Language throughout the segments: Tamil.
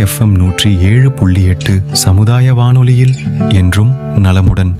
எஃப்எம் நூற்றி ஏழு புள்ளி எட்டு சமுதாய வானொலியில் என்றும் நலமுடன்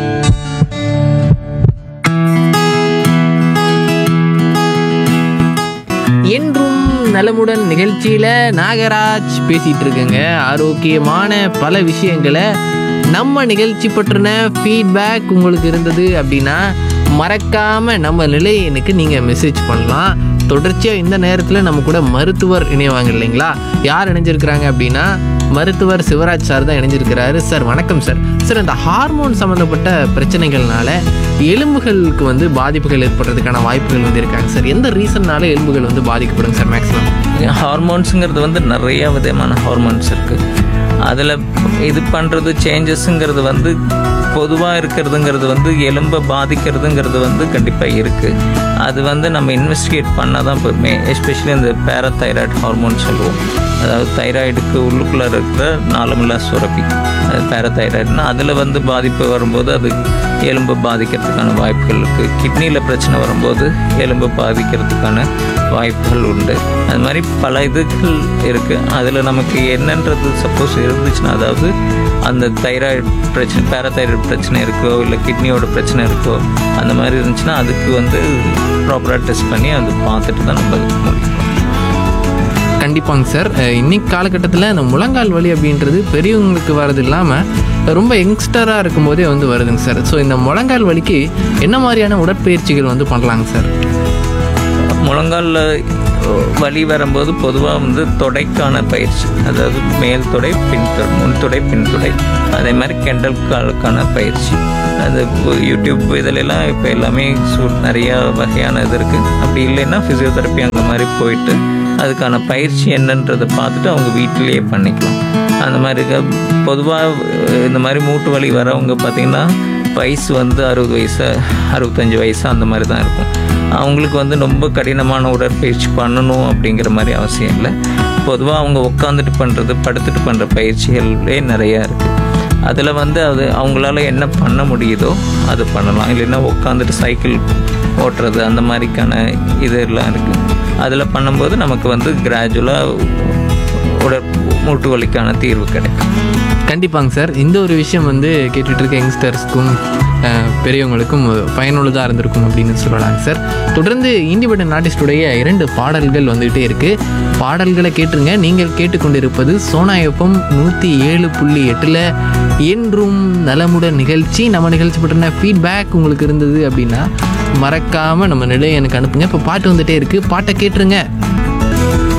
என்றும் நலமுடன் நிகழ்ச்சியில் நாகராஜ் பேசிகிட்டு இருக்கேங்க ஆரோக்கியமான பல விஷயங்களை நம்ம நிகழ்ச்சி பற்றின ஃபீட்பேக் உங்களுக்கு இருந்தது அப்படின்னா மறக்காமல் நம்ம நிலையனுக்கு நீங்கள் மெசேஜ் பண்ணலாம் தொடர்ச்சியாக இந்த நேரத்தில் நம்ம கூட மருத்துவர் இணைவாங்க இல்லைங்களா யார் இணைஞ்சிருக்கிறாங்க அப்படின்னா மருத்துவர் சிவராஜ் சார் தான் இணைஞ்சிருக்கிறாரு சார் வணக்கம் சார் சார் இந்த ஹார்மோன் சம்மந்தப்பட்ட பிரச்சனைகள்னால எலும்புகளுக்கு வந்து பாதிப்புகள் ஏற்படுறதுக்கான வாய்ப்புகள் வந்து இருக்காங்க சார் எந்த ரீசன்னால எலும்புகள் வந்து பாதிக்கப்படும் சார் மேக்ஸிமம் ஹார்மோன்ஸுங்கிறது வந்து நிறைய விதமான ஹார்மோன்ஸ் இருக்குது அதில் இது பண்ணுறது சேஞ்சஸ்ங்கிறது வந்து பொதுவாக இருக்கிறதுங்கிறது வந்து எலும்பை பாதிக்கிறதுங்கிறது வந்து கண்டிப்பாக இருக்குது அது வந்து நம்ம இன்வெஸ்டிகேட் பண்ணால் தான் இப்போ எஸ்பெஷலி இந்த பேரதைராய்டு ஹார்மோன் சொல்லுவோம் அதாவது தைராய்டுக்கு உள்ளுக்குள்ளே இருக்கிற நாளமில்லா சுரப்பி அது பேரதைராய்டுனா அதில் வந்து பாதிப்பு வரும்போது அது எலும்பை பாதிக்கிறதுக்கான வாய்ப்புகள் இருக்குது கிட்னியில் பிரச்சனை வரும்போது எலும்பை பாதிக்கிறதுக்கான வாய்ப்புகள் உண்டு அது மாதிரி பல இதுகள் இருக்குது அதில் நமக்கு என்னன்றது சப்போஸ் இருந்துச்சுன்னா அதாவது அந்த தைராய்டு பிரச்சனை பேரதைராய்டு பிரச்சனை இருக்கோ இல்லை கிட்னியோட பிரச்சனை இருக்கோ அந்த மாதிரி இருந்துச்சுன்னா அதுக்கு வந்து ப்ராப்பராக டெஸ்ட் பண்ணி அது பார்த்துட்டு தான் நம்ம அதுக்கு முடியும் கண்டிப்பாங்க சார் அஹ் இன்னைக்கு காலகட்டத்தில் இந்த முழங்கால் வலி அப்படின்றது பெரியவங்களுக்கு வர்றது இல்லாமல் ரொம்ப யங்ஸ்டராக இருக்கும்போதே வந்து வருதுங்க சார் ஸோ இந்த முழங்கால் வலிக்கு என்ன மாதிரியான உடற்பயிற்சிகள் வந்து பண்ணலாங்க சார் முழங்காலில் வலி வரும்போது பொதுவாக வந்து தொடைக்கான பயிற்சி அதாவது மேல் தொடை பின் தொடை முன் தொடை பின் தொடை அதே மாதிரி கெண்டல் காலுக்கான பயிற்சி அது இப்போ யூடியூப் இதிலெல்லாம் இப்போ எல்லாமே சூ நிறைய வகையான இது இருக்குது அப்படி இல்லைன்னா ஃபிசியோதெரப்பி அந்த மாதிரி போயிட்டு அதுக்கான பயிற்சி என்னன்றதை பார்த்துட்டு அவங்க வீட்டிலேயே பண்ணிக்கலாம் அந்த மாதிரி பொதுவாக இந்த மாதிரி மூட்டு வலி வரவங்க பார்த்திங்கன்னா வயசு வந்து அறுபது வயசு அறுபத்தஞ்சு வயசு அந்த மாதிரி தான் இருக்கும் அவங்களுக்கு வந்து ரொம்ப கடினமான உடற்பயிற்சி பண்ணணும் அப்படிங்கிற மாதிரி அவசியம் இல்லை பொதுவாக அவங்க உட்காந்துட்டு பண்ணுறது படுத்துட்டு பண்ணுற பயிற்சிகளே நிறையா இருக்குது அதில் வந்து அது அவங்களால என்ன பண்ண முடியுதோ அது பண்ணலாம் இல்லைன்னா உட்காந்துட்டு சைக்கிள் ஓட்டுறது அந்த மாதிரிக்கான இதெல்லாம் இருக்குது அதில் பண்ணும்போது நமக்கு வந்து கிராஜுவலாக உடற் மூட்டு வலிக்கான தீர்வு கிடைக்கும் கண்டிப்பாங்க சார் இந்த ஒரு விஷயம் வந்து கேட்டுட்டு இருக்க யங்ஸ்டர்ஸ்க்கும் அஹ், பெரியவங்களுக்கும் பயனுள்ளதாக இருந்திருக்கும் அப்படின்னு சொல்லலாங்க சார் தொடர்ந்து இண்டிபெண்டன்ட் ஆர்டிஸ்டுடைய இரண்டு பாடல்கள் வந்துகிட்டே இருக்கு பாடல்களை கேட்டுருங்க நீங்கள் கேட்டுக்கொண்டிருப்பது சோனா எஃப்எம் நூற்றி ஏழு புள்ளி எட்டில் என்றும் நலமுடன் நிகழ்ச்சி நம்ம நிகழ்ச்சி பற்றின ஃபீட்பேக் உங்களுக்கு இருந்தது அப்படின்னா மறக்காமல் நம்ம நிலையை எனக்கு அனுப்புங்க இப்போ பாட்டு வந்துட்டே இருக்குது பாட்டை கேட்டுருங்க